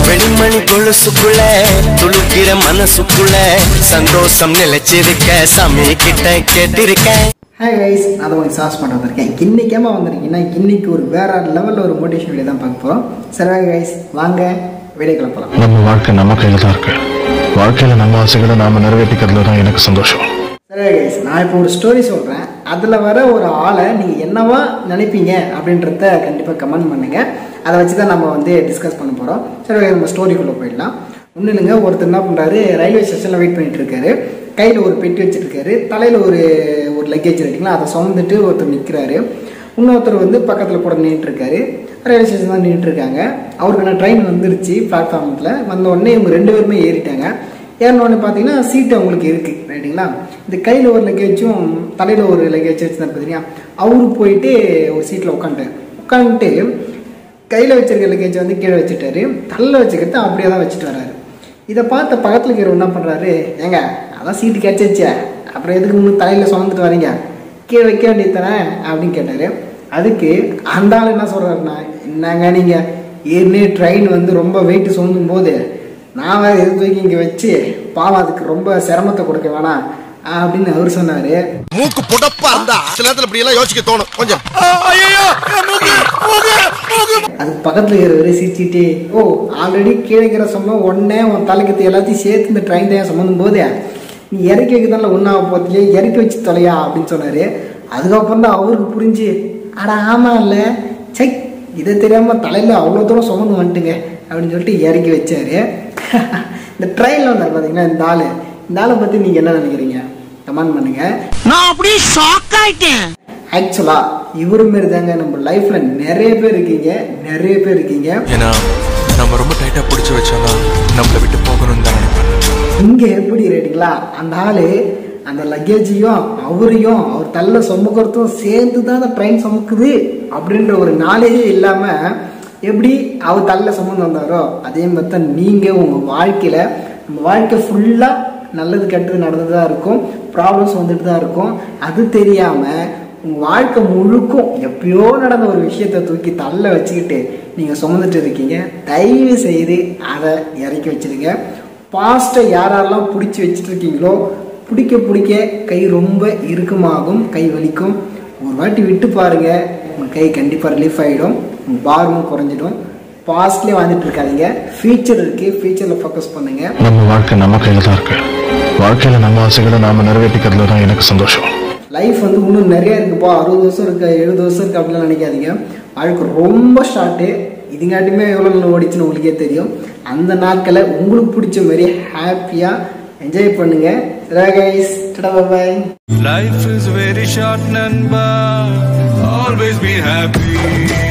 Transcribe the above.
வெண்மணி கொலுசுக்குள்ள துளுக்கிற மனசுக்குள்ள சந்தோஷம் நிலைச்சிருக்க சாமி கிட்ட கேட்டிருக்கேன் ஹாய் கைஸ் நான் தான் உங்களுக்கு சாஸ் பண்ண வந்திருக்கேன் இன்றைக்கேமா வந்திருக்கீங்கன்னா இன்னைக்கு ஒரு வேற லெவலில் ஒரு மோட்டிவேஷன் வீடியோ தான் பார்க்க போகிறோம் சரி கைஸ் வாங்க வீடியோக்குள்ள போகலாம் நம்ம வாழ்க்கை நம்ம கையில தான் இருக்கு வாழ்க்கையில நம்ம ஆசைகளை நாம நிறைவேற்றிக்கிறதுல தான் எனக்கு சந்தோஷம் சரி கைஸ் நான் இப்போ ஒரு ஸ்டோரி சொல்கிறேன் அதில் வர ஒரு ஆளை நீங்கள் என்னவா நினைப்பீங்க அப்படின்றத கண்டிப்பாக கமெண்ட் பண்ணுங்கள் அதை வச்சு தான் நம்ம வந்து டிஸ்கஸ் பண்ண போகிறோம் சரி guys, நம்ம ஸ்டோரிக்குள்ளே போயிடலாம் ஒன்றும் இல்லைங்க ஒருத்தர் என்ன பண்ணுறாரு ரயில்வே ஸ்டேஷனில் வெயிட் பண்ணிட்டு இருக்காரு கையில் ஒரு பெட்டி வச்சுருக்காரு தலையில் ஒரு ஒரு லக்கேஜ் இருக்குங்களா அதை சுமந்துட்டு ஒருத்தர் நிற்கிறாரு இன்னொருத்தர் வந்து பக்கத்தில் கூட நின்றுட்டு இருக்காரு ரயில்வே ஸ்டேஷன் தான் நின்றுட்டு இருக்காங்க அவருக்கான ட்ரெயின் வந்துருச்சு பிளாட்ஃபார்மத்தில் வந்த உடனே இவங்க ரெண்டு பேருமே ஏறிட்டாங்க ஏறினோடனே பார்த்தீங்கன்னா சீட்டு அவங்களுக்கு இருக்குது ரைட்டுங்களா இந்த கையில் ஒரு லக்கேஜும் தலையில் ஒரு லக்கேஜ் வச்சுருந்தாரு பார்த்தீங்கன்னா அவரு போயிட்டு ஒரு சீட்டில் உட்காந்துட்டார் உட்காந்துட்டு கையில் வச்சிருக்க லக்கேஜ் வந்து கீழே வச்சுட்டாரு தலையில் வச்சுக்கிறது அப்படியே தான் வச்சுட்டு வராரு இதை பார்த்த பக்கத்தில் இருக்கிறவர் என்ன பண்ணுறாரு ஏங்க அதான் சீட்டு கிடச்சிச்சே அப்புறம் எதுக்கு முன்னு தலையில் சுமந்துட்டு வரீங்க கீழே வைக்க வேண்டியது தானே அப்படின்னு கேட்டார் அதுக்கு அந்த ஆள் என்ன சொல்கிறாருன்னா என்னங்க நீங்கள் ஏற்கனவே ட்ரெயின் வந்து ரொம்ப வெயிட் சுமந்தும் போது நான் வேறு எது தூக்கி இங்கே வச்சு பாவம் அதுக்கு ரொம்ப சிரமத்தை கொடுக்க வேணாம் அப்படின்னு அவர் சொன்னார் மூக்கு புடப்பா இருந்தா சில நேரத்துல இப்படி எல்லாம் யோசிக்க தோணும் கொஞ்சம் அதுக்கு பக்கத்தில் இருக்கிறவர் சிரிச்சிட்டு ஓ ஆல்ரெடி கீழே இருக்கிற சொன்ன உடனே உன் தலைக்கத்து எல்லாத்தையும் சேர்த்து இந்த ட்ரெயின் தான் சுமந்தும் போது நீ இறக்கி வைக்கிறதால ஒன்றாக போத்தியே இறக்கி வச்சு தொலையா அப்படின்னு சொன்னார் அதுக்கப்புறம் தான் அவருக்கு புரிஞ்சு அட ஆமாம் இல்லை சை இதை தெரியாமல் தலையில் அவ்வளோ தூரம் சுமந்து வந்துட்டுங்க அப்படின்னு சொல்லிட்டு இறக்கி வச்சாரு இந்த ட்ரெயினில் வந்தார் பார்த்தீங்கன்னா இந்த ஆள் இந்த ஆளை பற்றி நீங்கள் என்ன நினைக்கிறீங்க கமெண்ட் பண்ணுங்கள் நான் அப்படியே ஷாக் ஆயிட்டேன் ஆக்சுவலா இவரு மாரி தாங்க நம்ம லைஃப்ல நிறைய பேர் இருக்கீங்க நிறைய பேர் இருக்கீங்க ஏன்னா நம்ம ரொம்ப டைட்டா பிடிச்சி வச்சோம்னா நம்மளை விட்டு போகணும்னு தான் நினைப்பேன் இங்க எப்படி ரேட்டிங்களா அந்த ஆளு அந்த லக்கேஜையும் அவரையும் அவர் தள்ள சுமக்கிறதும் சேர்ந்து தான் அந்த ட்ரெயின் சுமக்குது அப்படின்ற ஒரு நாலேஜே இல்லாம எப்படி அவர் தள்ள சுமந்து வந்தாரோ அதே மாதிரி தான் நீங்க உங்க வாழ்க்கையில நம்ம வாழ்க்கை ஃபுல்லா நல்லது கெட்டது நடந்துட்டு தான் இருக்கும் ப்ராப்ளம்ஸ் வந்துட்டு தான் இருக்கும் அது தெரியாம உங்க வாழ்க்கை முழுக்கும் எப்பயோ நடந்த ஒரு விஷயத்தை தூக்கி தள்ள வச்சுக்கிட்டு நீங்க சுமந்துட்டு இருக்கீங்க தயவு செய்து அதை இறக்கி வச்சிருங்க பாஸ்ட்டை யாரெல்லாம் பிடிச்சி வச்சுட்டு இருக்கீங்களோ பிடிக்க பிடிக்க கை ரொம்ப இறுக்கமாகும் கை வலிக்கும் ஒரு வாட்டி விட்டு பாருங்க உங்க கை கண்டிப்பாக ரிலீஃப் ஆகிடும் உங்க பாரமும் குறைஞ்சிடும் பாஸ்ட்லேயே வாழ்ந்துட்டு இருக்காதீங்க ஃபியூச்சர் இருக்கு ஃபியூச்சரில் ஃபோக்கஸ் பண்ணுங்க நம்ம வாழ்க்கை நம்ம கையில தான் இருக்கு வாழ்க்கையில நம்ம ஆசைகளை நாம நிறைவேற்றிக்கிறதுல தான் எனக்கு சந்தோஷம் லைஃப் வந்து இன்னும் நிறைய இருக்குப்பா அறுபது வருஷம் இருக்கு எழுபது வருஷம் இருக்கு அப்படிலாம் நினைக்காதீங்க வாழ்க்கை ரொம்ப ஷார்ட்டு இதுங்காட்டியுமே எவ்வளோ நாள் ஓடிச்சுன்னு உங்களுக்கே தெரியும் அந்த நாட்களை உங்களுக்கு பிடிச்ச மாதிரி ஹாப்பியாக என்ஜாய் பண்ணுங்க guys bye Life is very short, Nanba. Always be happy.